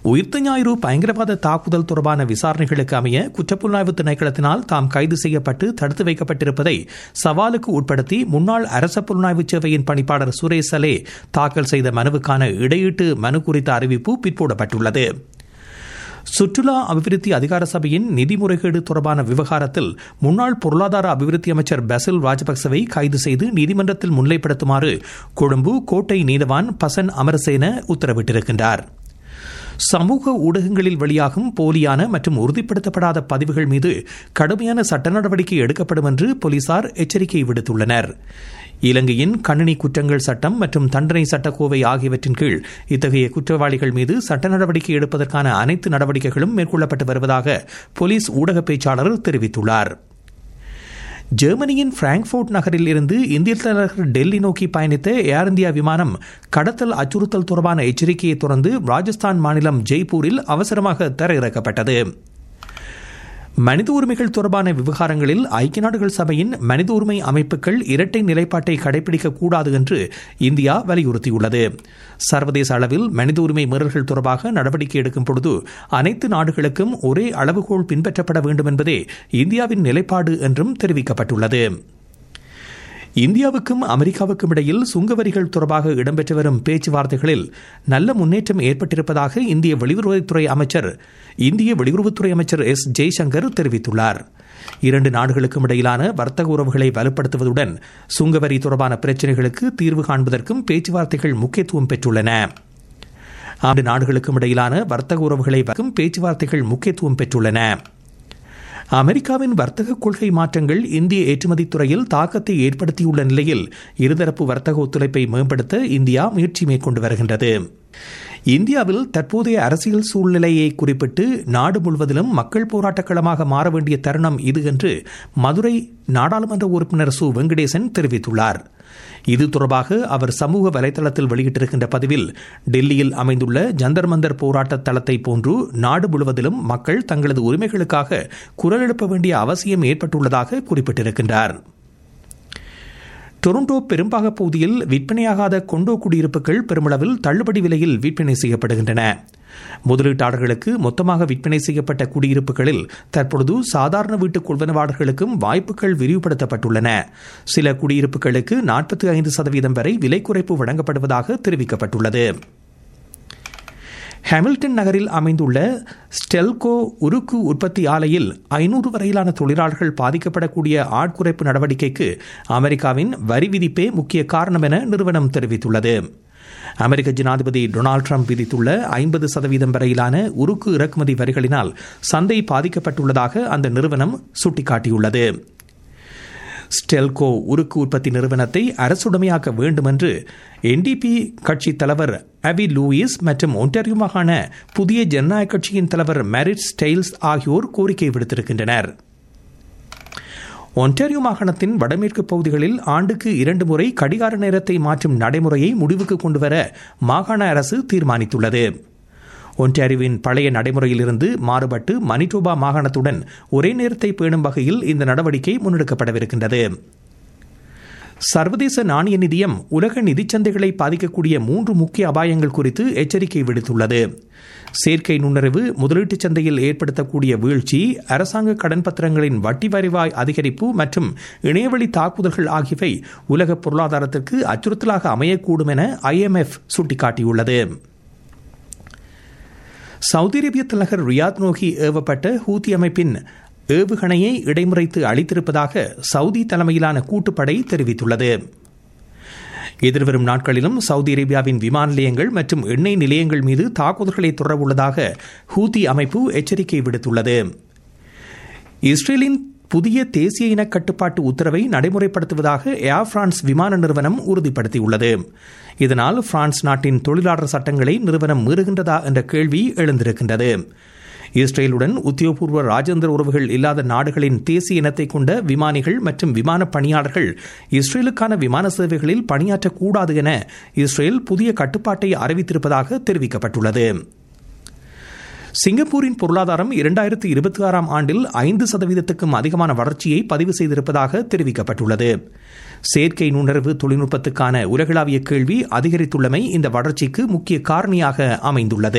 உயிர்த்த ஞாயிறு பயங்கரவாத தாக்குதல் தொடர்பான விசாரணைகளுக்கு அமைய குற்றப்புலனாய்வு திணைக்களத்தினால் தாம் கைது செய்யப்பட்டு தடுத்து வைக்கப்பட்டிருப்பதை சவாலுக்கு உட்படுத்தி முன்னாள் அரச புலனாய்வு சேவையின் பணிப்பாளர் சுரேஷ் சலே தாக்கல் செய்த மனுவுக்கான இடையீட்டு மனு குறித்த அறிவிப்பு பிற்போடப்பட்டுள்ளது சுற்றுலா அபிவிருத்தி அதிகார சபையின் நிதி முறைகேடு தொடர்பான விவகாரத்தில் முன்னாள் பொருளாதார அபிவிருத்தி அமைச்சர் பசில் ராஜபக்சவை கைது செய்து நீதிமன்றத்தில் முன்னிலைப்படுத்துமாறு கொழும்பு கோட்டை நீதவான் பசன் அமரசேன உத்தரவிட்டிருக்கின்றார் சமூக ஊடகங்களில் வெளியாகும் போலியான மற்றும் உறுதிப்படுத்தப்படாத பதிவுகள் மீது கடுமையான சட்ட நடவடிக்கை எடுக்கப்படும் என்று போலீசார் எச்சரிக்கை விடுத்துள்ளனர் இலங்கையின் கணினி குற்றங்கள் சட்டம் மற்றும் தண்டனை சட்டக்கோவை ஆகியவற்றின் கீழ் இத்தகைய குற்றவாளிகள் மீது சட்ட நடவடிக்கை எடுப்பதற்கான அனைத்து நடவடிக்கைகளும் மேற்கொள்ளப்பட்டு வருவதாக போலீஸ் ஊடக பேச்சாளர் தெரிவித்துள்ளார் ஜெர்மனியின் பிராங்க்போர்ட் நகரில் இருந்து இந்திய தலைநகர் டெல்லி நோக்கி பயணித்த ஏர் இந்தியா விமானம் கடத்தல் அச்சுறுத்தல் தொடர்பான எச்சரிக்கையை தொடர்ந்து ராஜஸ்தான் மாநிலம் ஜெய்ப்பூரில் அவசரமாக தரையிறக்கப்பட்டது மனித உரிமைகள் தொடர்பான விவகாரங்களில் ஐக்கிய நாடுகள் சபையின் மனித உரிமை அமைப்புகள் இரட்டை நிலைப்பாட்டை கடைபிடிக்க கூடாது என்று இந்தியா வலியுறுத்தியுள்ளது சர்வதேச அளவில் மனித உரிமை மீறல்கள் தொடர்பாக நடவடிக்கை எடுக்கும் பொழுது அனைத்து நாடுகளுக்கும் ஒரே அளவுகோல் பின்பற்றப்பட வேண்டும் என்பதே இந்தியாவின் நிலைப்பாடு என்றும் தெரிவிக்கப்பட்டுள்ளது இந்தியாவுக்கும் அமெரிக்காவுக்கும் இடையில் சுங்க வரிகள் தொடர்பாக இடம்பெற்று வரும் பேச்சுவார்த்தைகளில் நல்ல முன்னேற்றம் ஏற்பட்டிருப்பதாக இந்திய வெளியுறவுத்துறை அமைச்சர் இந்திய வெளியுறவுத்துறை அமைச்சர் எஸ் ஜெய்சங்கர் தெரிவித்துள்ளார் இரண்டு நாடுகளுக்கும் இடையிலான வர்த்தக உறவுகளை வலுப்படுத்துவதுடன் சுங்கவரி தொடர்பான பிரச்சினைகளுக்கு தீர்வு காண்பதற்கும் பேச்சுவார்த்தைகள் முக்கியத்துவம் பெற்றுள்ளன ஆண்டு நாடுகளுக்கும் இடையிலான வர்த்தக உறவுகளை பேச்சுவார்த்தைகள் முக்கியத்துவம் பெற்றுள்ளன அமெரிக்காவின் வர்த்தக கொள்கை மாற்றங்கள் இந்திய ஏற்றுமதி துறையில் தாக்கத்தை ஏற்படுத்தியுள்ள நிலையில் இருதரப்பு வர்த்தக ஒத்துழைப்பை மேம்படுத்த இந்தியா முயற்சி மேற்கொண்டு வருகின்றது இந்தியாவில் தற்போதைய அரசியல் சூழ்நிலையை குறிப்பிட்டு நாடு முழுவதிலும் மக்கள் போராட்டக் களமாக மாற வேண்டிய தருணம் இது என்று மதுரை நாடாளுமன்ற உறுப்பினர் சு வெங்கடேசன் தெரிவித்துள்ளார் இது தொடர்பாக அவர் சமூக வலைதளத்தில் வெளியிட்டிருக்கின்ற பதிவில் டெல்லியில் அமைந்துள்ள ஜந்தர் மந்தர் போராட்ட தளத்தை போன்று நாடு முழுவதிலும் மக்கள் தங்களது உரிமைகளுக்காக குரல் எழுப்ப வேண்டிய அவசியம் ஏற்பட்டுள்ளதாக குறிப்பிட்டிருக்கின்றார் டொரண்டோ பெரும்பாக பகுதியில் விற்பனையாகாத கொண்டோ குடியிருப்புகள் பெருமளவில் தள்ளுபடி விலையில் விற்பனை செய்யப்படுகின்றன முதலீட்டாளர்களுக்கு மொத்தமாக விற்பனை செய்யப்பட்ட குடியிருப்புகளில் தற்பொழுது சாதாரண வீட்டு கொள்வனவாளர்களுக்கும் வாய்ப்புகள் விரிவுபடுத்தப்பட்டுள்ளன சில குடியிருப்புகளுக்கு நாற்பத்தி ஐந்து சதவீதம் வரை விலை குறைப்பு வழங்கப்படுவதாக தெரிவிக்கப்பட்டுள்ளது ஹாமில்டன் நகரில் அமைந்துள்ள ஸ்டெல்கோ உருக்கு உற்பத்தி ஆலையில் ஐநூறு வரையிலான தொழிலாளர்கள் பாதிக்கப்படக்கூடிய ஆட்குறைப்பு நடவடிக்கைக்கு அமெரிக்காவின் வரி விதிப்பே முக்கிய காரணம் என நிறுவனம் தெரிவித்துள்ளது அமெரிக்க ஜனாதிபதி டொனால்டு ட்ரம்ப் விதித்துள்ள ஐம்பது சதவீதம் வரையிலான உருக்கு இறக்குமதி வரிகளினால் சந்தை பாதிக்கப்பட்டுள்ளதாக அந்த நிறுவனம் சுட்டிக்காட்டியுள்ளது ஸ்டெல்கோ உருக்கு உற்பத்தி நிறுவனத்தை அரசுடைமையாக்க வேண்டும் என்று என்டிபி கட்சி தலைவர் அபி லூயிஸ் மற்றும் ஒன்டாரியோ மாகாண புதிய ஜனநாயக கட்சியின் தலைவர் மேரிட் ஸ்டைல்ஸ் ஆகியோர் கோரிக்கை விடுத்திருக்கின்றனர் ஒன்டாரியோ மாகாணத்தின் வடமேற்கு பகுதிகளில் ஆண்டுக்கு இரண்டு முறை கடிகார நேரத்தை மாற்றும் நடைமுறையை முடிவுக்கு கொண்டுவர மாகாண அரசு தீர்மானித்துள்ளது ஒன்டாரியோவின் பழைய நடைமுறையிலிருந்து மாறுபட்டு மணிட்டோபா மாகாணத்துடன் ஒரே நேரத்தை பேணும் வகையில் இந்த நடவடிக்கை முன்னெடுக்கப்படவிருக்கின்றது சர்வதேச நாணய நிதியம் உலக நிதிச்சந்தைகளை பாதிக்கக்கூடிய மூன்று முக்கிய அபாயங்கள் குறித்து எச்சரிக்கை விடுத்துள்ளது செயற்கை நுண்ணறிவு முதலீட்டுச் சந்தையில் ஏற்படுத்தக்கூடிய வீழ்ச்சி அரசாங்க கடன் பத்திரங்களின் வட்டி வரிவாய் அதிகரிப்பு மற்றும் இணையவழி தாக்குதல்கள் ஆகியவை உலக பொருளாதாரத்திற்கு அச்சுறுத்தலாக அமையக்கூடும் என ஐஎம்எஃப் சுட்டிக்காட்டியுள்ளது சவுதி அரேபிய தலைநகர் ரியாத் நோக்கி ஏவப்பட்ட ஹூத்தி அமைப்பின் ஏவுகணையை இடைமுறைத்து அளித்திருப்பதாக சவுதி தலைமையிலான கூட்டுப்படை தெரிவித்துள்ளது எதிர்வரும் நாட்களிலும் சவுதி அரேபியாவின் விமான நிலையங்கள் மற்றும் எண்ணெய் நிலையங்கள் மீது தாக்குதல்களை தொடரவுள்ளதாக ஹூத்தி அமைப்பு எச்சரிக்கை விடுத்துள்ளது இஸ்ரேலின் புதிய தேசிய இன கட்டுப்பாட்டு உத்தரவை நடைமுறைப்படுத்துவதாக ஏர் பிரான்ஸ் விமான நிறுவனம் உறுதிப்படுத்தியுள்ளது இதனால் பிரான்ஸ் நாட்டின் தொழிலாளர் சட்டங்களை நிறுவனம் மீறுகின்றதா என்ற கேள்வி எழுந்திருக்கின்றது இஸ்ரேலுடன் உத்தியோகபூர்வ ராஜேந்திர உறவுகள் இல்லாத நாடுகளின் தேசிய இனத்தை கொண்ட விமானிகள் மற்றும் விமான பணியாளர்கள் இஸ்ரேலுக்கான விமான சேவைகளில் பணியாற்றக்கூடாது என இஸ்ரேல் புதிய கட்டுப்பாட்டை அறிவித்திருப்பதாக தெரிவிக்கப்பட்டுள்ளது சிங்கப்பூரின் பொருளாதாரம் இரண்டாயிரத்து இருபத்தி ஆறாம் ஆண்டில் ஐந்து சதவீதத்துக்கும் அதிகமான வளர்ச்சியை பதிவு செய்திருப்பதாக தெரிவிக்கப்பட்டுள்ளது செயற்கை நுண்ணறிவு தொழில்நுட்பத்துக்கான உலகளாவிய கேள்வி அதிகரித்துள்ளமை இந்த வளர்ச்சிக்கு முக்கிய காரணியாக அமைந்துள்ளது